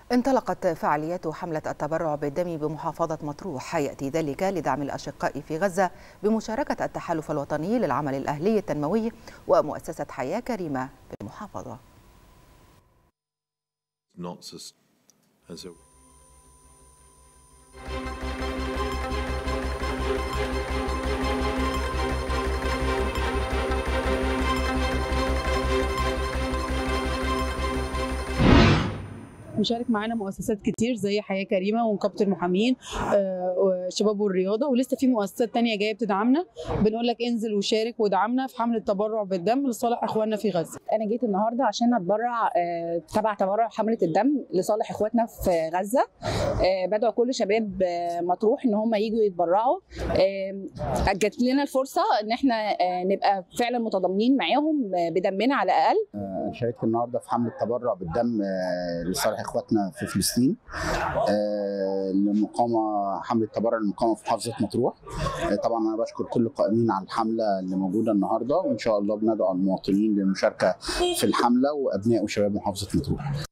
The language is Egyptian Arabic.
انطلقت فعاليات حملة التبرع بالدم بمحافظة مطروح يأتي ذلك لدعم الأشقاء في غزة بمشاركة التحالف الوطني للعمل الأهلي التنموي ومؤسسة حياة كريمة بالمحافظة مشارك معانا مؤسسات كتير زي حياه كريمه ونقابه المحامين والشباب والرياضه ولسه في مؤسسات تانية جايه بتدعمنا بنقول لك انزل وشارك ودعمنا في حمله التبرع بالدم لصالح اخواننا في غزه انا جيت النهارده عشان اتبرع تبع تبرع حمله الدم لصالح اخواتنا في غزه بدعو كل شباب مطروح ان هم يجوا يتبرعوا جات لنا الفرصه ان احنا نبقى فعلا متضامنين معاهم بدمنا على الاقل شاركت النهارده في حمله تبرع بالدم لصالح اخواتنا في فلسطين للمقاومه حمله تبرع للمقاومه في محافظه مطروح طبعا انا بشكر كل القائمين على الحمله اللي موجوده النهارده وان شاء الله بندعو المواطنين للمشاركه في الحمله وابناء وشباب محافظه مطروح